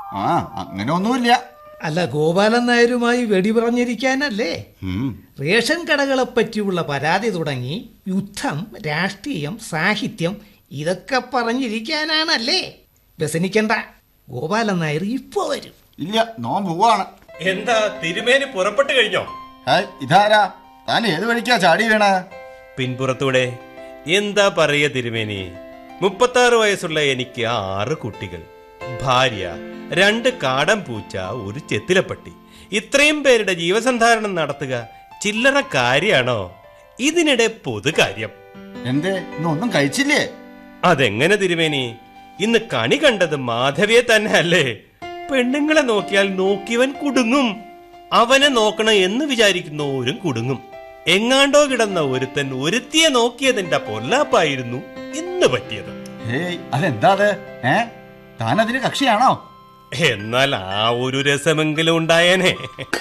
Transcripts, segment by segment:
ആ അങ്ങനെ ഒന്നുമില്ല അല്ല ഗോപാലൻ നായരുമായി വെടി പറഞ്ഞിരിക്കാനല്ലേ ഉം. റേഷൻ കടകളെ പറ്റിയുള്ള പരാതി തുടങ്ങി യുദ്ധം രാഷ്ട്രീയം സാഹിത്യം ഇതൊക്കെ പറഞ്ഞിരിക്കാനാണല്ലേ വ്യസനിക്കണ്ട ഗോപാലൻ നായർ ഇപ്പോ വരും ഇല്ല നോൻ പോവാണ് എന്താ തിരുമേനി പുറപ്പെട്ടു കഴിഞ്ഞോ ഹായ് ഇതാരാ താൻ ഏത് വഴിക്കാ ചാടി വീണ പിൻപുറത്തൂടെ എന്താ പറയ തിരുമേനി മുപ്പത്താറ് വയസ്സുള്ള എനിക്ക് ആറ് കുട്ടികൾ ഭാര്യ രണ്ട് കാടൻ പൂച്ച ഒരു ചെത്തിലപ്പട്ടി ഇത്രയും പേരുടെ ജീവസന്ധാരണം നടത്തുക ചില്ലറ കാര്യാണോ ഇതിനിടെ പൊതുകാര്യം എന്തേ ഇന്നൊന്നും കഴിച്ചില്ലേ അതെങ്ങനെ തിരുമേനി ഇന്ന് കണി കണ്ടത് മാധവിയെ തന്നെ അല്ലേ പെണ്ണുങ്ങളെ നോക്കിയാൽ നോക്കിയവൻ കുടുങ്ങും അവനെ നോക്കണം എന്ന് വിചാരിക്കുന്നവരും കുടുങ്ങും എങ്ങാണ്ടോ കിടന്ന ഒരുത്തൻ ഒരുത്തിയെ നോക്കിയതിന്റെ പൊല്ലാപ്പായിരുന്നു ഇന്ന് പറ്റിയത് ഹേയ് അതെന്താ അത് ഏ താൻ അതിന് കക്ഷിയാണോ എന്നാൽ ആ ഒരു രസമെങ്കിലും ഉണ്ടായേനെ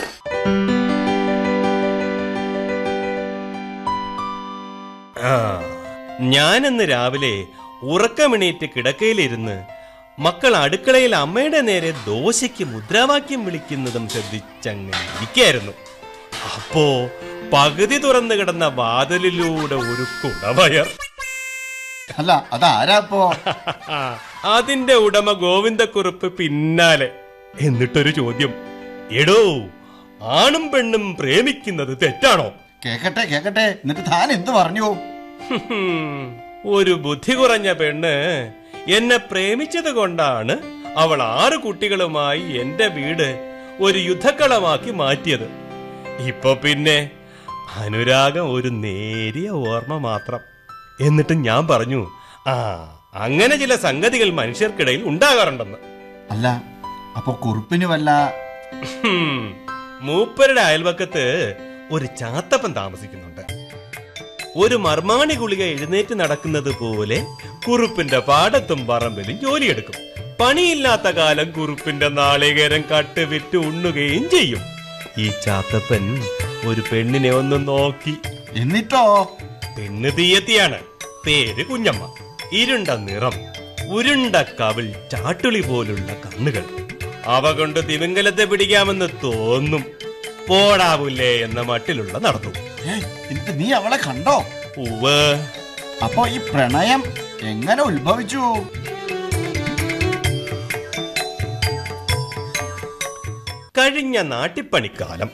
ആ ഞാനിന്ന് രാവിലെ ഉറക്കമിണീറ്റ് കിടക്കയിലിരുന്ന് മക്കൾ അടുക്കളയിൽ അമ്മയുടെ നേരെ ദോശയ്ക്ക് മുദ്രാവാക്യം വിളിക്കുന്നതും ശ്രദ്ധിച്ചങ്ങനെ ഇരിക്കായിരുന്നു അപ്പോ പകുതി തുറന്നു കിടന്ന വാതിലിലൂടെ ഒരു കുടവയർ അല്ല അതാരാ ഇപ്പോ അതിന്റെ ഉടമ ഗോവിന്ദക്കുറുപ്പ് പിന്നാലെ എന്നിട്ടൊരു ചോദ്യം എടോ ആണും പെണ്ണും പ്രേമിക്കുന്നത് തെറ്റാണോ കേക്കട്ടെ കേക്കട്ടെ എന്നിട്ട് താൻ എന്ത് പറഞ്ഞു ഹും, ഒരു ബുദ്ധി കുറഞ്ഞ പെണ്ണ് എന്നെ പ്രേമിച്ചത് കൊണ്ടാണ് അവൾ ആറ് കുട്ടികളുമായി എന്റെ വീട് ഒരു യുദ്ധക്കളമാക്കി മാറ്റിയത് ഇപ്പൊ പിന്നെ അനുരാഗം ഒരു നേരിയ ഓർമ്മ മാത്രം എന്നിട്ട് ഞാൻ പറഞ്ഞു ആ അങ്ങനെ ചില സംഗതികൾ മനുഷ്യർക്കിടയിൽ ഉണ്ടാകാറുണ്ടെന്ന് അല്ല അപ്പൊ കുറുപ്പിന് വല്ല ഹും, മൂപ്പരുടെ അയൽവക്കത്ത് ഒരു ചാത്തപ്പൻ താമസിക്കുന്നുണ്ട് ഒരു മർമാണി ഗുളിക എഴുന്നേറ്റ് നടക്കുന്നത് പോലെ കുറുപ്പിന്റെ പാടത്തും പറമ്പിലും ജോലിയെടുക്കും പണിയില്ലാത്ത കാലം കുറുപ്പിന്റെ നാളികേരം കട്ട് വിറ്റ് ഉണ്ണുകയും ചെയ്യും ഈ ചാത്തപ്പൻ ഒരു പെണ്ണിനെ ഒന്ന് നോക്കി എന്നിട്ടോ പെണ്ണ് തീയത്തിയാണ് പേര് കുഞ്ഞമ്മ ഇരുണ്ട നിറം ഉരുണ്ട കവിൾ ചാട്ടുളി പോലുള്ള കണ്ണുകൾ അവ കൊണ്ട് തിമിംഗലത്തെ പിടിക്കാമെന്ന് തോന്നും പോടാവില്ലേ എന്ന മട്ടിലുള്ള നടത്തും ഏയ്, എന്നിട്ട് നീ അവളെ കണ്ടോ ഉവ് അപ്പൊ ഈ പ്രണയം എങ്ങനെ ഉത്ഭവിച്ചു കഴിഞ്ഞ നാട്ടിപ്പണിക്കാലം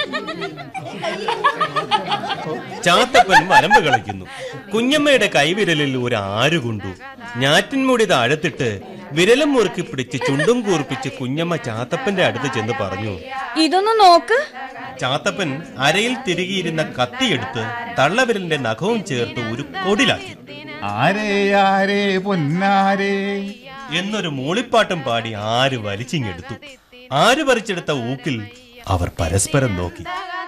ചാത്തപ്പൻ വരമ്പ് കളിക്കുന്നു കുഞ്ഞമ്മയുടെ കൈവിരലിൽ ഒരു ആര് കൊണ്ടു ഞാറ്റിൻമുടി താഴത്തിട്ട് വിരലും മുറുക്കി പിടിച്ച് ചുണ്ടും കൂർപ്പിച്ച് കുഞ്ഞമ്മ ചാത്തപ്പന്റെ അടുത്ത് ചെന്ന് പറഞ്ഞു ഇതൊന്ന് നോക്ക് ചാത്തപ്പൻ അരയിൽ തിരികിയിരുന്ന കത്തിയെടുത്ത് തള്ളവിരലിന്റെ നഖവും ചേർത്ത് ഒരു കൊടിലാക്കി ആരേ ആരേ പൊന്നാരേ എന്നൊരു മൂളിപ്പാട്ടും പാടി ആര് വലിച്ചിങ്ങെടുത്തു ആര് പറിച്ചെടുത്ത ഊക്കിൽ അവർ പരസ്പരം നോക്കി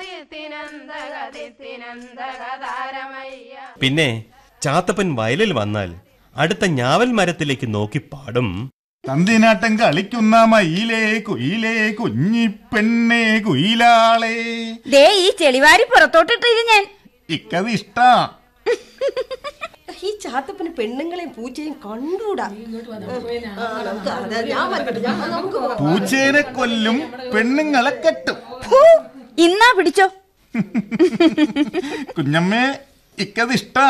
പിന്നെ ചാത്തപ്പൻ വയലിൽ വന്നാൽ അടുത്ത ഞാവൽ മരത്തിലേക്ക് നോക്കി പാടും തന്തിനാട്ടം കളിക്കുന്ന മയിലേ കുയിലേ കുഞ്ഞിപ്പെണ്ണേ കുയിലാളേ ദേ ഈ ചെളിവാരി പുറത്തോട്ടിട്ടിരു ഞാൻ ഇക്കത് ഇഷ്ടാ ഈ ചാത്തപ്പന് പെണ്ണുങ്ങളെയും പൂച്ചയും കണ്ടൂടാ ആ, നമുക്ക് അതെ, ഞാൻ വരട്ടെ, ഞാൻ നമുക്ക് പോകാം. പൂച്ചേനെ കൊല്ലും പെണ്ണുങ്ങളെ കെട്ടും ഫൂ, ഇന്നാ പിടിച്ചോ കുഞ്ഞമ്മേ ഇക്കത് ഇഷ്ടാ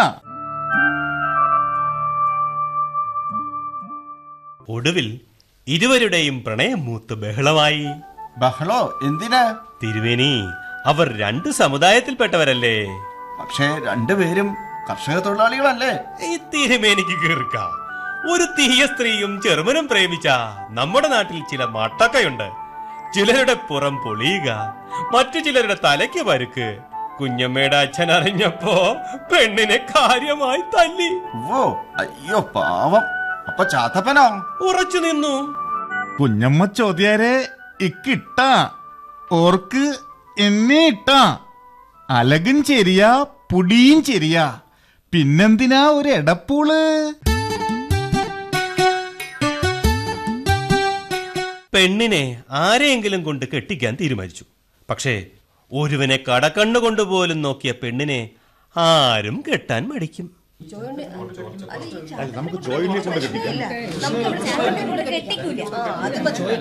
ഒടുവിൽ ഇരുവരുടെയും പ്രണയം മൂത്ത് ബഹളമായി ബഹളോ എന്തിനാ തിരുവേനി അവർ രണ്ട് സമുദായത്തിൽപ്പെട്ടവരല്ലേ പക്ഷേ രണ്ടുപേരും കർഷക തൊഴിലാളികളല്ലേ ഈ തിരുമേനിക്ക് കീർക്ക ഒരു തീയ സ്ത്രീയും ചെറുമനും പ്രേമിച്ച നമ്മുടെ നാട്ടിൽ ചില മട്ടക്കയുണ്ട് ചിലരുടെ പുറം പൊളിയുക മറ്റു ചിലരുടെ തലയ്ക്ക് പരുക്ക് കുഞ്ഞമ്മയുടെ അച്ഛൻ അറിഞ്ഞപ്പോ പെണ്ണിനെ കാര്യമായി തല്ലി ഓ അയ്യോ പാവം അപ്പൊ ചാത്തപ്പനോ ഉറച്ചു നിന്നു കുഞ്ഞമ്മ ചോദ്യാരെ ഇക്കിട്ടാ ഓർക്ക് എന്നെ ഇട്ടാ അലകും ചെരിയ പുടിയും ചെരിയ പിന്നെന്തിനാ ഒരു എടപ്പൂള് പെണ്ണിനെ ആരെയെങ്കിലും കൊണ്ട് കെട്ടിക്കാൻ തീരുമാനിച്ചു പക്ഷേ ഒരുവനെ കടക്കണ്ണുകൊണ്ട് പോലും നോക്കിയ പെണ്ണിനെ ആരും കെട്ടാൻ മടിക്കും നമുക്ക് ഇവിടെ ചാത്തപ്പനെ കൊണ്ട് കെട്ടിക്കൂല. ആ, അത് മതി.